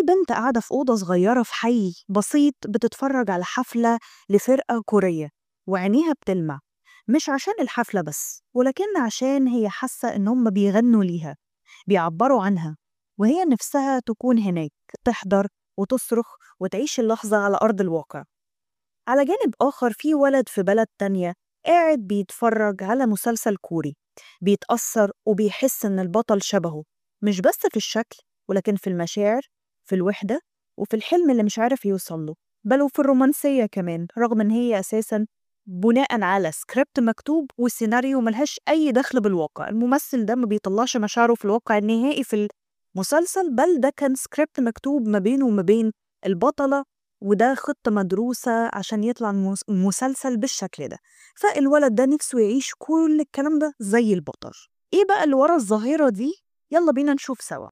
بنت قاعدة في أوضة صغيرة في حي بسيط بتتفرج على حفلة لفرقة كورية وعينيها بتلمع مش عشان الحفلة بس ولكن عشان هي حاسة إن هم بيغنوا ليها بيعبروا عنها وهي نفسها تكون هناك تحضر وتصرخ وتعيش اللحظة على أرض الواقع على جانب آخر في ولد في بلد تانية قاعد بيتفرج على مسلسل كوري بيتأثر وبيحس إن البطل شبهه مش بس في الشكل ولكن في المشاعر في الوحدة وفي الحلم اللي مش عارف يوصل له بل وفي الرومانسية كمان رغم إن هي أساساً بناء على سكريبت مكتوب والسيناريو ملهاش أي دخل بالواقع الممثل ده ما بيطلعش مشاعره في الواقع النهائي في المسلسل بل ده كان سكريبت مكتوب ما بينه وما بين البطلة وده خطة مدروسة عشان يطلع المس- المسلسل بالشكل ده فالولد ده نفسه يعيش كل الكلام ده زي البطل ايه بقى اللي ورا الظاهرة دي؟ يلا بينا نشوف سوا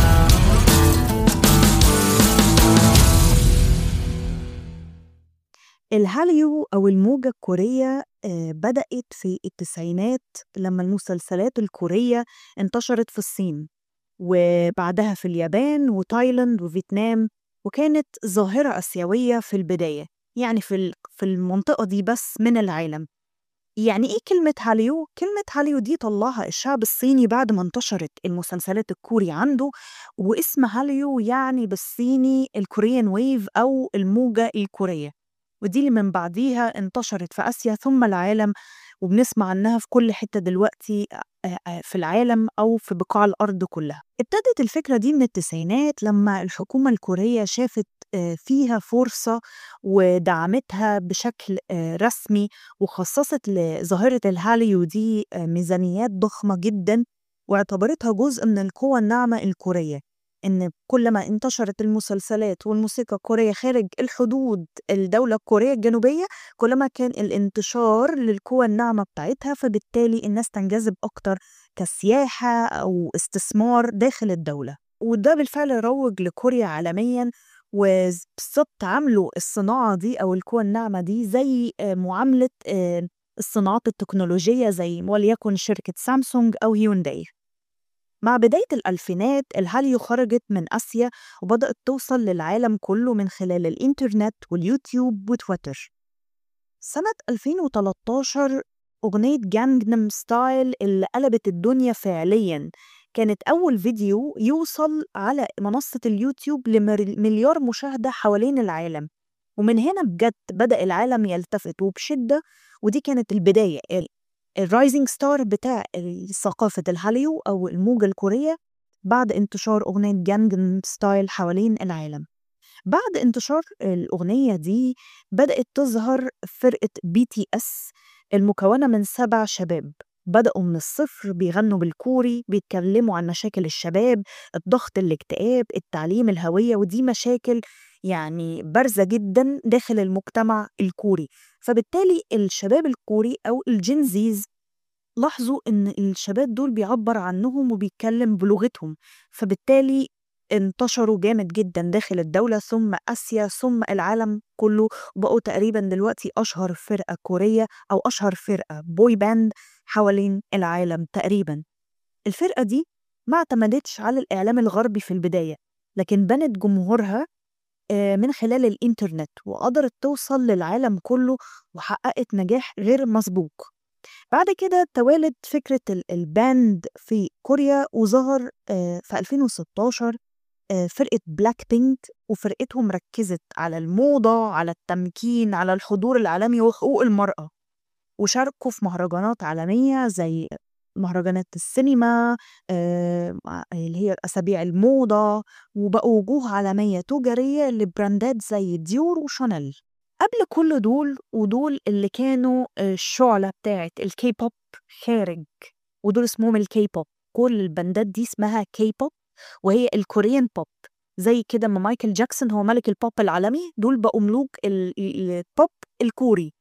الهاليو أو الموجة الكورية آه، بدأت في التسعينات لما المسلسلات الكورية انتشرت في الصين وبعدها في اليابان وتايلاند وفيتنام وكانت ظاهرة آسيوية في البداية يعني في ال- في المنطقة دي بس من العالم يعني إيه كلمة هاليو؟ كلمة هاليو دي طلعها الشعب الصيني بعد ما انتشرت المسلسلات الكوري عنده واسم هاليو يعني بالصيني الكوريان ويف أو الموجة الكورية ودي اللي من بعديها انتشرت في آسيا ثم العالم وبنسمع عنها في كل حتة دلوقتي آه، آه، في العالم أو في بقاع الأرض كلها ابتدت الفكرة دي من التسعينات لما الحكومة الكورية شافت آه، فيها فرصة ودعمتها بشكل آه، رسمي وخصصت لظاهرة الهاليو دي آه، ميزانيات ضخمة جدا واعتبرتها جزء من القوى الناعمة الكورية إن كلما انتشرت المسلسلات والموسيقى الكورية خارج الحدود الدولة الكورية الجنوبية كلما كان الانتشار للقوى الناعمة بتاعتها فبالتالي الناس تنجذب أكتر كسياحة أو استثمار داخل الدولة وده بالفعل روج لكوريا عالميا وبالظبط عملوا الصناعة دي أو القوى الناعمة دي زي آه، معاملة آه، الصناعات التكنولوجية زي وليكن شركة سامسونج أو هيونداي مع بداية الألفينات الهاليو خرجت من آسيا وبدأت توصل للعالم كله من خلال الإنترنت واليوتيوب وتويتر سنة 2013 أغنية جانجنم ستايل اللي قلبت الدنيا فعليا كانت أول فيديو يوصل على منصة اليوتيوب لمليار مشاهدة حوالين العالم ومن هنا بجد بدأ العالم يلتفت وبشدة ودي كانت البداية الرايزنج ستار بتاع ثقافة الهاليو أو الموجة الكورية بعد انتشار أغنية جانجن ستايل حوالين العالم بعد انتشار الأغنية دي بدأت تظهر فرقة بي تي اس المكونة من سبع شباب بدأوا من الصفر بيغنوا بالكوري بيتكلموا عن مشاكل الشباب الضغط الاكتئاب التعليم الهوية ودي مشاكل يعني بارزة جدا داخل المجتمع الكوري فبالتالي الشباب الكوري أو الجنزيز لاحظوا إن الشباب دول بيعبر عنهم وبيتكلم بلغتهم فبالتالي انتشروا جامد جدا داخل الدولة ثم آسيا ثم العالم كله وبقوا تقريبا دلوقتي أشهر فرقة كورية أو أشهر فرقة بوي باند حوالين العالم تقريبا الفرقة دي ما اعتمدتش على الإعلام الغربي في البداية لكن بنت جمهورها آه، من خلال الإنترنت وقدرت توصل للعالم كله وحققت نجاح غير مسبوق بعد كده توالت فكرة ال- الباند في كوريا وظهر آه، في 2016 آه، فرقة بلاك بينك وفرقتهم ركزت على الموضة على التمكين على الحضور العالمي وحقوق المرأة وشاركوا في مهرجانات عالمية زي مهرجانات السينما آه، اللي هي أسابيع الموضة وبقوا وجوه عالمية تجارية لبراندات زي ديور وشانيل قبل كل دول ودول اللي كانوا آه، الشعلة بتاعت الكي بوب خارج ودول اسمهم الكي بوب كل البندات دي اسمها كي بوب وهي الكوريان بوب زي كده ما مايكل جاكسون هو ملك البوب العالمي دول بقوا ملوك ال- ال- البوب الكوري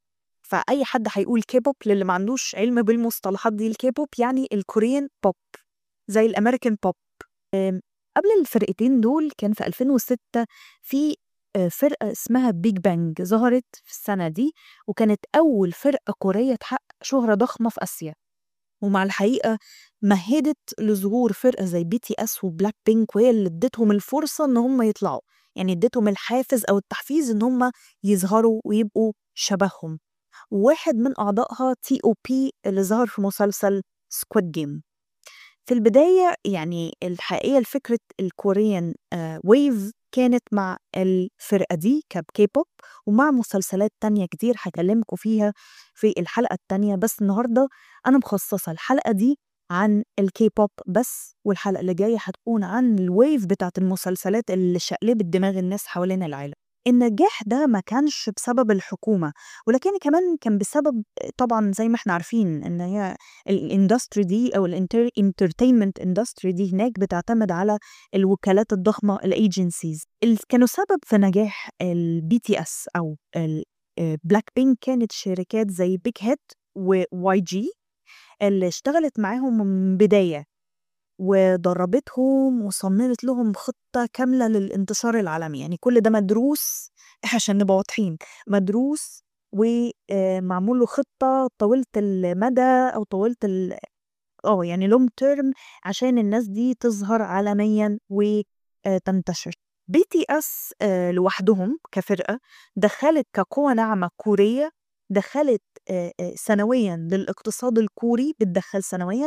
فأي حد هيقول كي بوب للي ما عندوش علم بالمصطلحات دي الكي بوب يعني الكوريان بوب زي الأمريكان بوب أم، قبل الفرقتين دول كان في 2006 في آه، فرقة اسمها بيج بانج ظهرت في السنة دي وكانت أول فرقة كورية تحقق شهرة ضخمة في آسيا ومع الحقيقة مهّدت لظهور فرقة زي BTS وBlackpink وهي اللي ادّتهم الفرصة إن هم يطلعوا، يعني ادّتهم الحافز أو التحفيز إن هم يظهروا ويبقوا شبههم، وواحد من أعضائها T.O.P اللي ظهر في مسلسل Squid Game. في البداية يعني الحقيقة الفكرة الكوريان آآ wave كانت مع الفرقة دي كK-pop ومع مسلسلات تانية كتير هاكلّمكم فيها في الحلقة التانية، بس النهارده أنا مخصّصة الحلقة دي عن الK-pop بس، والحلقة اللي جاية هتكون عن الwave بتاعة المسلسلات اللي شقلبت دماغ الناس حوالين العالم. النجاح ده ما كانش بسبب الحكومة، ولكن كمان كان بسبب طبعًا زي ما إحنا عارفين إن هي الindustry دي أو الانتر entertainment industry دي هناك بتعتمد على الوكالات الضخمة الagencies اللي كانوا سبب في نجاح الBTS أو ال آآ Blackpink كانت شركات زي Big Hit وYG اللي اشتغلت معاهم من البداية، ودرّبتهم وصممت لهم خطة كاملة للانتشار العالمي، يعني كل ده مدروس عشان نبقى واضحين، مدروس و آآ معمول له خطة طويلة المدى أو طويلة ال آه يعني long term عشان الناس دي تظهر عالميًا و آآ تنتشر. BTS آآ لوحدهم كفرقة دخّلت كقوة ناعمة كورية دخّلت آآ آآ سنويًا للاقتصاد الكوري بتدخّل سنويًا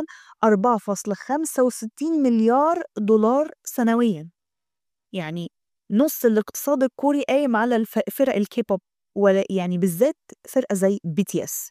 4.65 مليار دولار سنويًا، يعني نُص الاقتصاد الكوري قايم على الف فرق الK-pop ولا يعني بالذات فرقة زي BTS.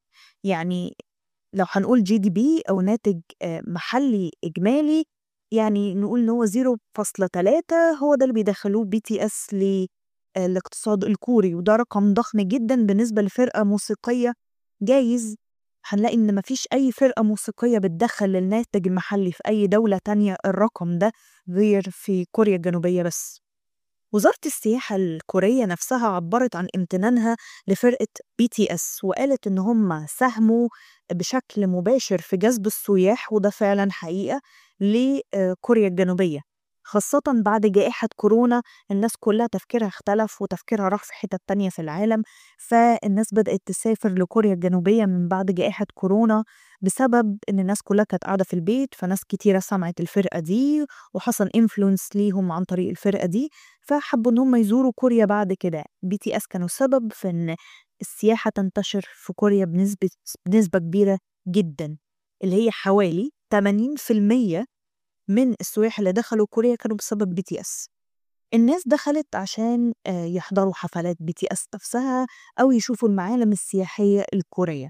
يعني لو هنقول GDP أو ناتج آآ محلي إجمالي يعني نقول إن هو 0.3 هو ده اللي بيدخّلوه BTS ل آآ الاقتصاد الكوري، وده رقم ضخم جدًا بالنسبة لفرقة موسيقية جايز هنلاقي إن ما فيش أي فرقة موسيقية بتدخّل للناتج المحلي في أي دولة تانية الرقم ده غير في كوريا الجنوبية بس. وزارة السياحة الكورية نفسها عبّرت عن امتنانها لفرقة BTS وقالت إن هم ساهموا بشكل مباشر في جذب السُياح وده فعلًا حقيقة ل آآ كوريا الجنوبية، خاصةً بعد جائحة كورونا الناس كلّها تفكيرها اختلف وتفكيرها راح في حِتَت تانية في العالم، فالناس بدأت تسافر لكوريا الجنوبية من بعد جائحة كورونا بسبب إن الناس كلّها كانت قاعدة في البيت، فناس كتيرة سمعت الفرقة دي وحصل influence ليهم عن طريق الفرقة دي، فحبّوا إن هم يزوروا كوريا بعد كده. BTS كانوا سبب في إن السياحة تنتشر في كوريا بنسبة بنسبة كبيرة جدًا، اللي هي حوالي 80% من السُياح اللي دخلوا كوريا كانوا بسبب BTS. الناس دخلت عشان آآ يحضروا حفلات BTS نفسها أو يشوفوا المعالم السياحية الكورية.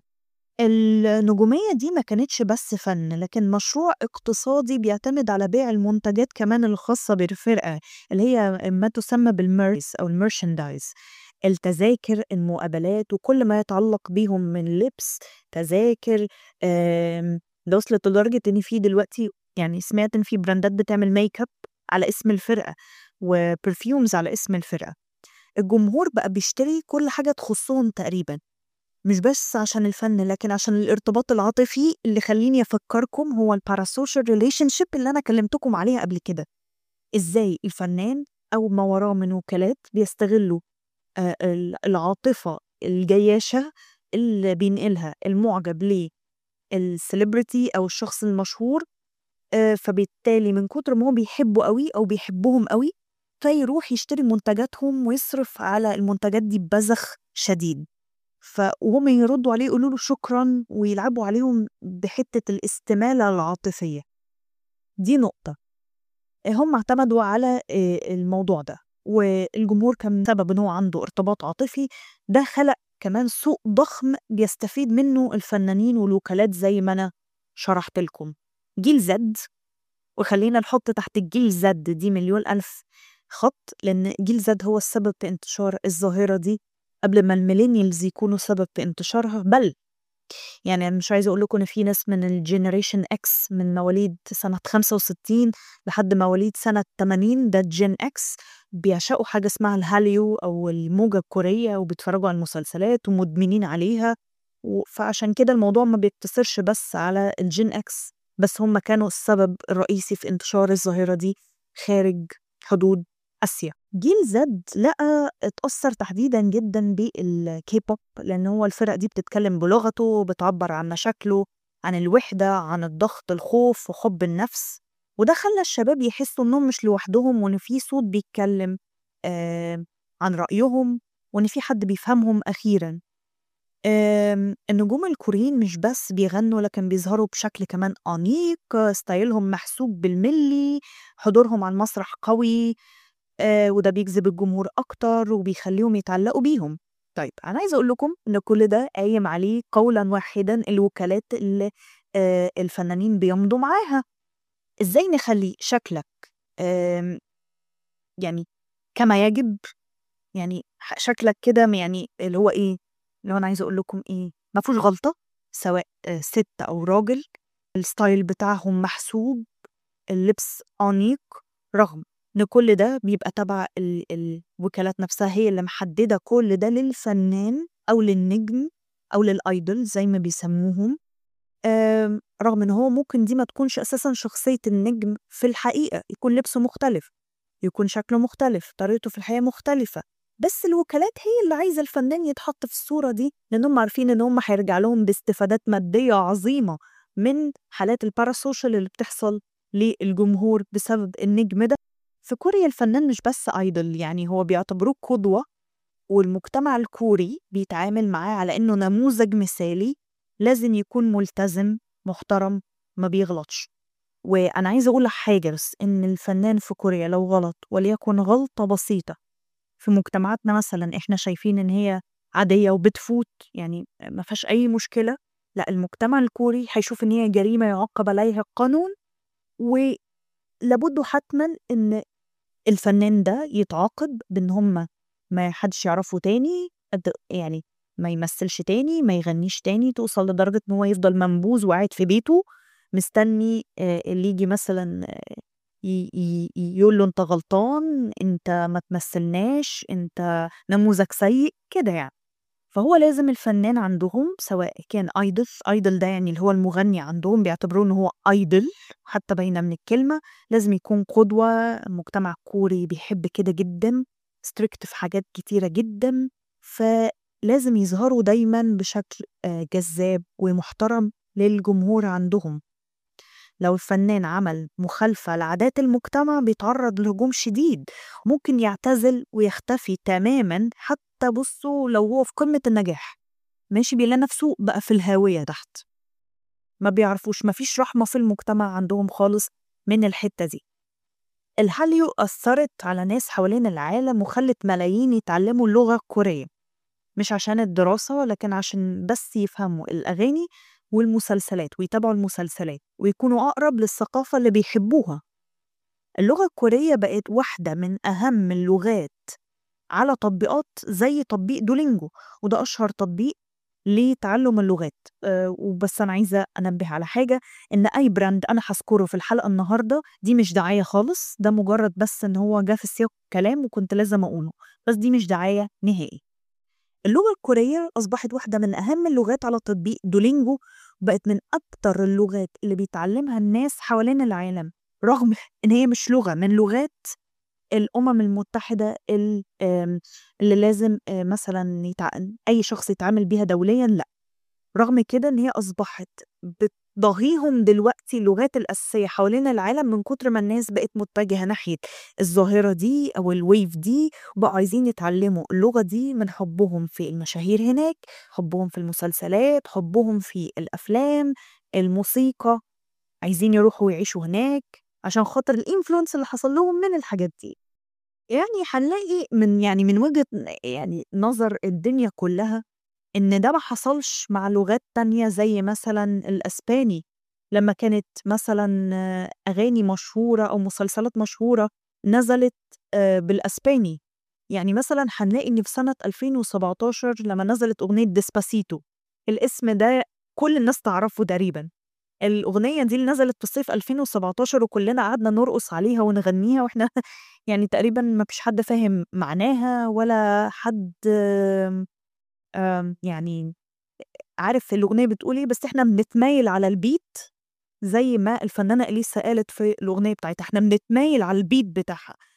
النجومية دي ما كانتش بس فَن، لكن مشروع اقتصادي بيعتمد على بيع المنتجات كمان الخاصة بالفرقة اللي هي ما تُسمى بالmerch أو الmerchandise التذاكر، المقابلات، وكل ما يتعلّق بيهم من لبس، تذاكر، آمم ده وصلت لدرجة إن في دلوقتي يعني سمعت إن في براندات بتعمل makeup على اسم الفرقة وperfumes على اسم الفرقة. الجمهور بقى بيشتري كل حاجة تخُصّهم تقريبًا، مش بس عشان الفَن لكن عشان الارتباط العاطفي اللي خلّيني أفكّركم هو الparasocial relationship اللي أنا كلّمتكم عليها قبل كده. إزاي الفنان أو ما وراه من وكالات بيستغلّوا آآ ال العاطفة الجياشة اللي بينقلها المُعجب للcelebrity أو الشخص المشهور، آآ فبالتالي من كتر ما هو بيحبّه أوي أو بيحبّهم أوي، فيروح يشتري منتجاتهم ويصرف على المنتجات دي ببذخ شديد. ف وهُم يردّوا عليه يقولوا له شكرًا ويلعبوا عليهم بحتّة الاستمالة العاطفية. دي نقطة. هم اعتمدوا على آآ الموضوع ده، والجمهور كان بسبب إن هو عنده ارتباط عاطفي، ده خلق كمان سوق ضخم بيستفيد منّه الفنانين والوكالات زي ما أنا شرحت لكم. جيل Z وخلّينا نحُط تحت الجيل Z دي مليون ألف خط، لإن جيل Z هو السبب في انتشار الظاهرة دي قبل ما الmillennials يكونوا سبب في انتشارها، بل يعني أنا مش عايزة أقول لكم إن في ناس من الgeneration X من مواليد سنة 65 لحد مواليد سنة 80 ده الgen X بيعشقوا حاجة اسمها الهاليو أو الموجة الكورية وبيتفرّجوا على المسلسلات ومدمنين عليها، و فعشان كده الموضوع ما بيقتصرش بس على الgen X بس هم كانوا السبب الرئيسي في انتشار الظاهرة دي خارج حدود آسيا. جيل Z لقى اتأثّر تحديدًا جدًا بالK-pop لإن هو الفرق دي بتتكلّم بلغته، بتعبّر عن مشاكله، عن الوحدة، عن الضغط، الخوف، وحُب النفس، وده خلّى الشباب يحسّوا إنّهم مش لوحدهم وإن في صوت بيتكلّم آآ عن رأيهم وإن في حد بيفهمهم أخيرًا. آمم النجوم الكوريين مش بس بيغنّوا لكن بيظهروا بشكل كمان أنيق، ستايلهم محسوب بالمِلّي، حضورهم على المسرح قوي، آآ وده بيجذب الجمهور أكتر وبيخلّيهم يتعلّقوا بيهم. طيب أنا عايزة أقول لكم إن كل ده قايم عليه قولًا واحدًا الوكالات اللي آآ الفنانين بيمضوا معاها. إزاي نخلّي شكلك آمم يعني كما يجب، يعني ح شكلك كده م يعني اللي هو إيه، اللي هو أنا عايزة أقول لكم إيه، ما فيهوش غلطة سواء سِت أو راجل، الstyle بتاعهم محسوب، اللبس أنيق، رغم إن كل ده بيبقى تبع ال الوكالات نفسها هي اللي محدّدة كل ده للفنان أو للنجم أو للidol زي ما بيسمّوهم، آمم رغم إن هو ممكن دي ما تكونش أساسًا شخصية النجم في الحقيقة، يكون لبسه مختلف، يكون شكله مختلف، طريقته في الحياة مختلفة، بس الوكالات هي اللي عايزة الفنان يتحط في الصورة دي، لإن هُم عارفين إن هُم هيرجع لهم باستفادات مادية عظيمة من حالات الparasocial اللي بتحصل للجمهور بسبب النجم ده. في كوريا الفنان مش بس idol يعني هو بيعتبروه قدوة، والمجتمع الكوري بيتعامل معاه على إنه نموذج مثالي، لازم يكون ملتزم، محترم، ما بيغلطش. وأنا عايزة أقول حاجة بس، إن الفنان في كوريا لو غلط وليكن غلطة بسيطة في مجتمعاتنا مثلًا إحنا شايفين إن هي عادية وبتفوت يعني ما فيهاش أي مشكلة، لأ المجتمع الكوري هيشوف إن هي جريمة يُعاقب عليها القانون، ولابد وحتمًا إن الفنان ده يتعاقب بإن هُم ما حدّش يعرفه تاني قد يعني ما يمثّلش تاني، ما يغنّيش تاني، توصل لدرجة إن هو يفضل منبوذ وقاعد في بيته مستنّي آآ اللي ييجي مثلًا ي ي يقول له أنت غلطان، أنت ما تمثّلناش، أنت نموذج سيء، كده يعني. فهو لازم الفنان عندهم سواء كان idol، idol ده يعني اللي هو المغني عندهم بيعتبروه إن هو idol حتى باينة من الكلمة، لازم يكون قدوة، المجتمع الكوري بيحب كده جدًا، strict في حاجات كتيرة جدًا، فلازم يظهروا دايمًا بشكل آآ جذاب ومحترم للجمهور عندهم. لو الفنان عمل مخالفة لعادات المجتمع بيتعرّض لهجوم شديد، ممكن يعتزل ويختفي تمامًا حتى بُصّوا لو هو في قمة النجاح، ماشي بيلاقي نفسه بقى في الهاوية تحت. ما بيعرفوش، ما فيش رحمة في المجتمع عندهم خالص من الحتّة دي. الهاليو أثّرت على ناس حوالين العالم وخلّت ملايين يتعلّموا اللغة الكورية، مش عشان الدراسة لكن عشان بس يفهموا الأغاني والمسلسلات ويتابعوا المسلسلات ويكونوا أقرب للثقافة اللي بيحبوها. اللغة الكورية بقت واحدة من أهم اللغات على تطبيقات زي تطبيق duolingo وده أشهر تطبيق لتعلُّم اللغات. آآ وبس أنا عايزة أنبّه على حاجة، إن أي brand أنا هاذكره في الحلقة النهارده دي مش دعاية خالص، ده مجرّد بس إن هو جه في سياق الكلام وكنت لازم أقوله، بس دي مش دعاية نهائي. اللغة الكورية أصبحت واحدة من أهم اللغات على تطبيق duolingo وبقت من أكتر اللغات اللي بيتعلّمها الناس حوالين العالم، رغم إن هي مش لغة من لغات الأمم المتحدة ال آمم اللي لازم آآ مثلًا يتع أي شخص يتعامل بيها دوليًا لأ، رغم كده إن هي أصبحت بتضاهيهم دلوقتي اللغات الأساسية حوالين العالم من كتر ما الناس بقت متجهة ناحية الظاهرة دي أو الwave دي، وبقوا عايزين يتعلّموا اللغة دي من حُبّهم في المشاهير هناك، حُبّهم في المسلسلات، حُبّهم في الأفلام، الموسيقى، عايزين يروحوا ويعيشوا هناك عشان خاطر الinfluence اللي حصل لهم من الحاجات دي. يعني هنلاقي من يعني من وجهة ن يعني نظر الدنيا كلّها، إن ده ما حصلش مع لغات تانية زي مثلًا الأسباني، لمّا كانت مثلًا أغاني مشهورة أو مسلسلات مشهورة نزلت آآ بالأسباني، يعني مثلًا هنلاقي إن في سنة 2017 لمّا نزلت أغنية despacito الاسم ده كل الناس تعرفه تقريبًا، الأغنية دي اللي نزلت في صيف 2017 وكلّنا قعدنا نرقص عليها ونغنّيها وإحنا يعني تقريبًا ما فيش حد فاهم معناها ولا حد آمم يعني عارف الأغنية بتقول إيه، بس إحنا بنتمايل على الbeat زي ما الفنانة إليسا قالت في الأغنية بتاعتها، إحنا بنتمايل على الbeat بتاعها.